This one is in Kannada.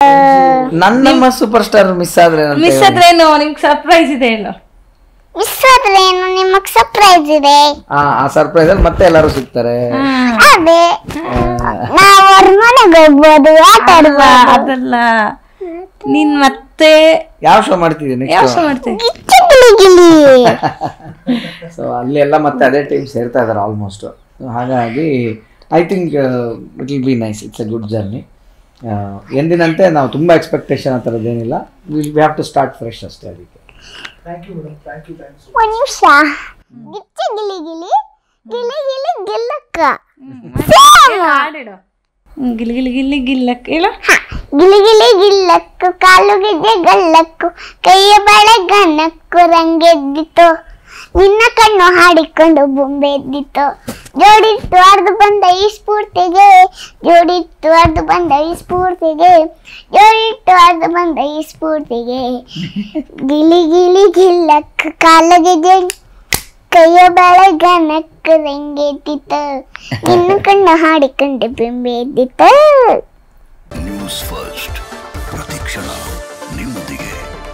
ನನ್ನಮ್ಮ ಸೂಪರ್ ಸ್ಟಾರ್ ಮಿಸ್ ಆದ್ರೆ ಏನಂತ ಮಿಸ್ ಹೇಳು? ಆದ್ರೆ ಏನು ನಿಮ್ಗೆ ಸರ್ಪ್ರೈಸ್ ಇದೆ ಹೇಳು ಮಿಸ್ ಆದ್ರೆ ಏನು ನಿಮಗ್ ಸರ್ಪ್ರೈಸ್ ಇದೆ ಆ ಆ ಸರ್ಪ್ರೈಸ್ ಅಲ್ಲಿ ಮತ್ತೆ ಎಲ್ಲರೂ ಸಿಗ್ತಾರೆ ಅದೇ ನಾವು ಅವ್ರ ಮನೆಗೆ ಹೋಗ್ಬೋದು ಆಟ ಆಡ್ಬೋದು ಅದಲ್ಲ ನೀನ್ ಮತ್ತೆ ಯಾವ ಶೋ ಮಾಡ್ತಿದ್ದೀನಿ ಯಾವ ಶೋ ಮಾಡ್ತೀವಿ ಗಿಚ್ಚಿ ಗಿಲಿ ಗಿಲಿ ಸೊ ಅಲ್ಲಿ ಎಲ್ಲ ಮತ್ತೆ ಅದೇ ಟೈಮ್ ಸೇರ್ತಾ ಇದ್ದಾರೆ ಆಲ್ಮೋಸ್ಟ್ ಹಾಗಾಗಿ I think it will be nice it's a good journey ಎಂದಿನಂತೆ ನಾವು ತುಂಬ ಎಕ್ಸ್ಪೆಕ್ಟೇಷನ್ ಆ ಥರದ್ದೇನಿಲ್ಲ will we have to start fresh ಅಷ್ಟೇ ಅದಕ್ಕೆ ಒಂದ್ ನಿಮಿಷ ಗಿಚ್ಚಿ ಗಿಲಿ ಗಿಲಿ ಗಿಲಿ ಗಿಲಿ ಗಿಲ್ಲಕ್ಕ ಹಾಡಿಡು ಗಿಲ್ ಗಿಲ್ ಗಿಲ್ಲಿ ಗಿಲ್ಲಕ್ ಹೇಳು ಗಿಲಿ ಗಿಲಿ ಗಿಲ್ಲಕ್ಕು ಕಾಲು ಗೆಜ್ಜೆ ಗಲ್ಲಕ್ಕು ಕೈಯ ಬಳೆ ಗನ್ನಕ್ಕು ರಂಗೆದ್ದಿತು ನಿನ್ನ ಕಣ್ಣು ಹಾಡಿಕೊಂಡು ಬೊಂಬೆ ಎದ್ದಿತು ಜೋಡಿತ್ತು ಅರ್ದು ಬಂದ ಈ ಸ್ಫೂರ್ತಿಗೆ ಜೋಡಿತ್ತು ಅರ್ದು ಬಂದ ಈ ಸ್ಫೂರ್ತಿಗೆ ಜೋಡಿತ್ತು ಅರ್ದು ಬಂದ ಈ ಸ್ಫೂರ್ತಿಗೆ ಗಿಲಿ ಗಿಲಿ ಗಿಲ್ಲಕ್ಕು ಕಾಲ ಗೆಜ್ಜೆ ಕೈಯ ಬಳೆ ಗನಕ್ಕು ರಂಗೆದ್ದಿತು ನಿನ್ನ ಕಣ್ಣು ಹಾಡಿಕೊಂಡು ಬೊಂಬೆ ಎದ್ದಿತು ನ್ಯೂಸ್ ಫಸ್ಟ್ ಪ್ರತಿಕ್ಷಣ ನಿಮ್ಮೊಂದಿಗೆ